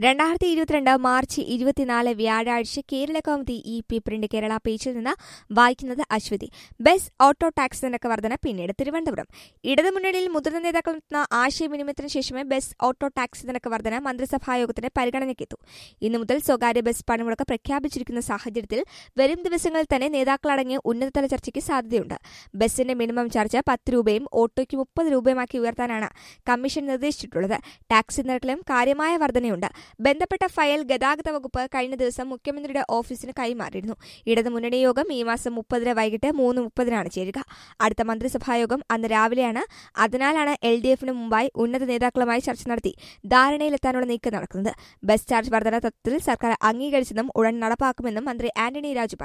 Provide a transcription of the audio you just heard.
രണ്ടായിരത്തി ഇരുപത്തിരണ്ട് മാർച്ച് ഇരുപത്തിനാല് വ്യാഴാഴ്ച Kerala Kaumudi E P print Kerala പേജിൽ നിന്ന് വായിക്കുന്നത് അശ്വതി ബസ് ഓട്ടോ ടാക്സ് നിരക്ക് വർധന പിന്നീട് തിരുവനന്തപുരം ഇടതുമുന്നണിയിൽ മുതിർന്ന നേതാക്കൾ നടത്തുന്ന ആശയവിനിമയത്തിന് ശേഷമേ ബസ് ഓട്ടോ ടാക്സ് നിരക്ക് വർധന മന്ത്രിസഭായോഗത്തിന്റെ പരിഗണനയ്ക്കെത്തു ഇന്നു മുതൽ സ്വകാര്യ ബസ് പണിമുടക്ക് പ്രഖ്യാപിച്ചിരിക്കുന്ന സാഹചര്യത്തിൽ വരും ദിവസങ്ങളിൽ തന്നെ നേതാക്കളടങ്ങിയ ഉന്നതതല ചർച്ചയ്ക്ക് സാധ്യതയുണ്ട് ബസിന്റെ മിനിമം ചാർജ് പത്ത് രൂപയും ഓട്ടോയ്ക്ക് മുപ്പത് രൂപയുമാക്കി ഉയർത്താനാണ് കമ്മീഷൻ നിർദ്ദേശിച്ചിട്ടുള്ളത് ടാക്സി നിരക്കിലും കാര്യമായ വർധനയുണ്ട് ബന്ധപ്പെട്ട ഫയൽ ഗതാഗത വകുപ്പ് കഴിഞ്ഞ ദിവസം മുഖ്യമന്ത്രിയുടെ ഓഫീസിന് കൈമാറിയിരുന്നു ഇടതുമുന്നണി യോഗം ഈ മാസം മുപ്പതിന് വൈകിട്ട് മൂന്ന് മുപ്പതിനാണ് ചേരുക അടുത്ത മന്ത്രിസഭായോഗം അന്ന് രാവിലെയാണ് അതിനാലാണ് എൽ ഡി എഫിന് മുമ്പായി ഉന്നത നേതാക്കളുമായി ചർച്ച നടത്തി ധാരണയിലെത്താനുള്ള നീക്കം നടക്കുന്നത് ബസ് ചാർജ് വർധന തത്വത്തിൽ സർക്കാർ അംഗീകരിച്ചതും ഉടൻ നടപ്പാക്കുമെന്നും മന്ത്രി ആന്റണി രാജു പറഞ്ഞു